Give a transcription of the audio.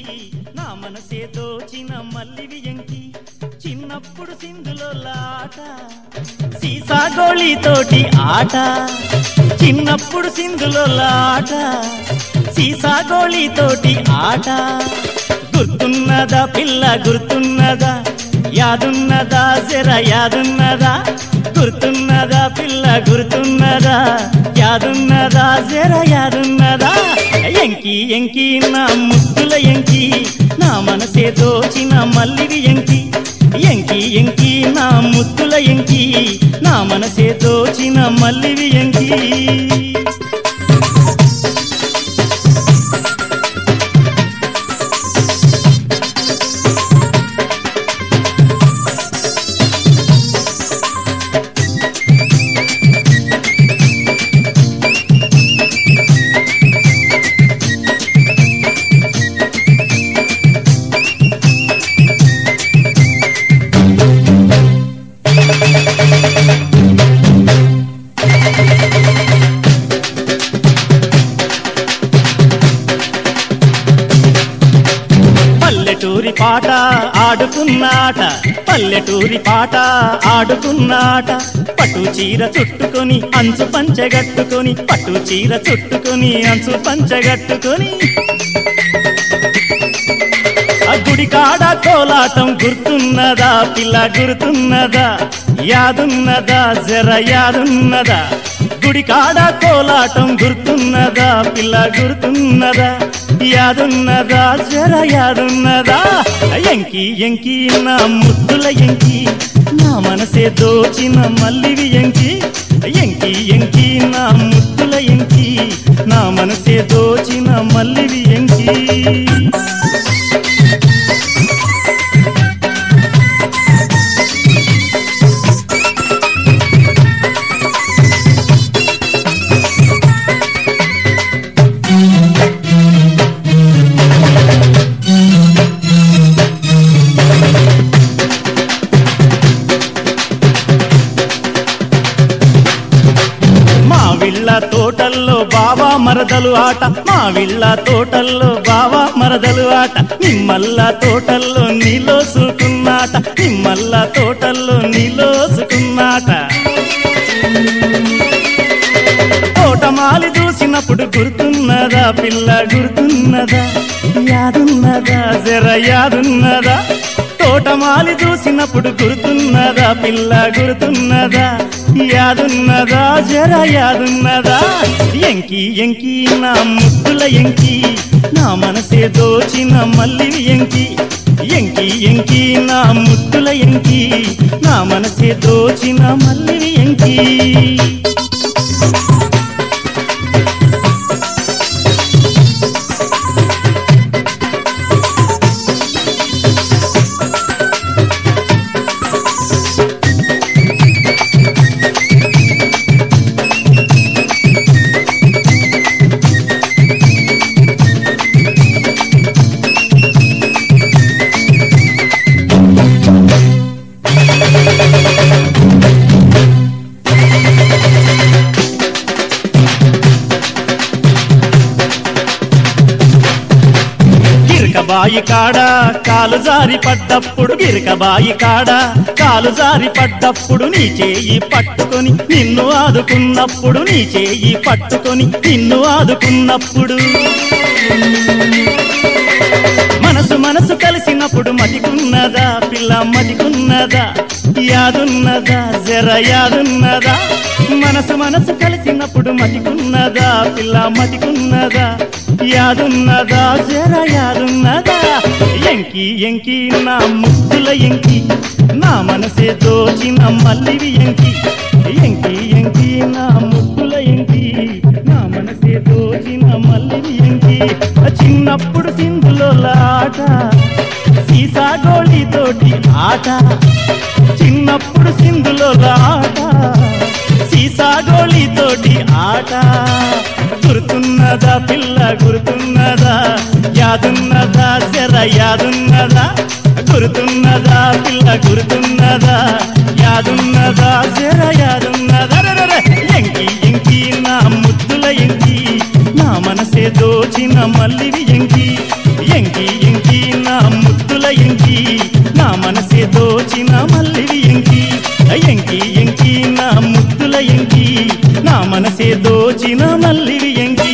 నా మనసే దోచిన మల్లివి ఎంకి చిన్నప్పుడు సింధులో లాట సీసా గోళీతోటి ఆట చిన్నప్పుడు సింధులో లాట సీసా గోళీతోటి ఆట గుర్తున్నదా పిల్ల గుర్తున్నదా యాదున్నదా జర యాదున్నదా గుర్తున్నదా పిల్ల గుర్తున్నదా యాదున్నదా జర యాదున్నదా ఎంకి ఎంకి నా ముద్దుల ఎంకి నా మనసే దోచిన మల్లివి ఎంకి ఎంకి ఎంకి నా ముద్దుల ఎంకి నా మనసే దోచిన మల్లివి ఎంకి పల్లెటూరి పాట ఆడుకున్నాట పల్లెటూరి పాట ఆడుకున్నాట పట్టు చీర చుట్టుకొని అంచు పంచగట్టుకొని పట్టు చీర చుట్టుకొని అంచు పంచగట్టుకొని ఆ గుడి కాడ కోలాటం గుర్తున్నదా పిల్ల గుర్తున్నదా యాదున్నదా జర యాదున్నదా గుడి కాడ కోలాటం గుర్తున్నదా పిల్ల గుర్తున్నదా యాదున్నదా జర యాదున్నదా ఎంకి ఎంకి నా ముద్దుల ఎంకి నా మనసే దోచిన మల్లివి ఎంకి ఎంకి ఎంకి నా ముద్దుల ఎంకి నా మనసే దోచిన మల్లివి ఎంకి మా విళ్ళ తోటల్లో బావా మరదలు ఆట మా విళ్ళ తోటల్లో బావా మరదలు ఆట నిమ్మల్ల తోటల్లో నీలోసుకున్నాట నిమ్మల్ల తోటల్లో నీలోసుకున్నాట తోటమాలి చూసినప్పుడు గుర్తున్నదా పిల్ల గుర్తున్నదా యాదున్నదా జర యాదున్నదా తోటమాలి చూసినప్పుడు గుర్తున్నదా పిల్ల గుర్తున్నదా యాదున్నదా జర యాదున్నదా ఎంకి ఎంకి నా ముద్దుల ఎంకి నా మనసే దోచిన మల్లివి ఎంకి ఎంకి ఎంకి నా ముద్దుల ఎంకి నా మనసే దోచిన మల్లివి ఎంకి గిరకబాయి కాడ కాలు జారి పడ్డప్పుడు గిరకబాయి కాడ కాలు జారి పడ్డప్పుడు నీ చేయి పట్టుకొని నిన్ను ఆదుకున్నప్పుడు నీ చేయి పట్టుకొని నిన్ను ఆదుకున్నప్పుడు మనసు మనసు కలిసినప్పుడు మతికున్నదా పిల్ల మతికున్నదా యాదున్నదా జర యాదున్నదా మనసు మనసు కలిసినప్పుడు మతికున్నదా పిల్ల మతికున్నదా యాదున్నదా జర యాదున్నదా ఎంకి ఎంకి నా ముద్దుల ఎంకి నా మనసే దోచిన మల్లివి ఎంకి ఎంకి ఎంకి నా ముద్దుల ఎంకి నా మనసే దోచిన మల్లివి ఎంకి చిన్నప్పుడు సింధులో లాట సీసా గోళీతోటి ఆట చిన్నప్పుడు సింధులో లాట సీసా గోళీతోటి ఆట గుర్తున్నదా పిల్ల గుర్తున్నదా యాదున్నదా జర యాదున్నదా గుర్తున్నదా పిల్ల గుర్తున్నదా యాదున్నదా జర యాదున్నదా రరర. ఎంకి ఎంకి నా ముద్దుల ఎంకి నా మనసే దోచిన మల్లివి ఎంకి ఎంకి ఎంకి మనసే దోచిన మల్లివి ఎంకి ఎంకి ఎంకి నా ముద్దుల ఎంకి నా మనసే దోచిన మల్లివి ఎంకి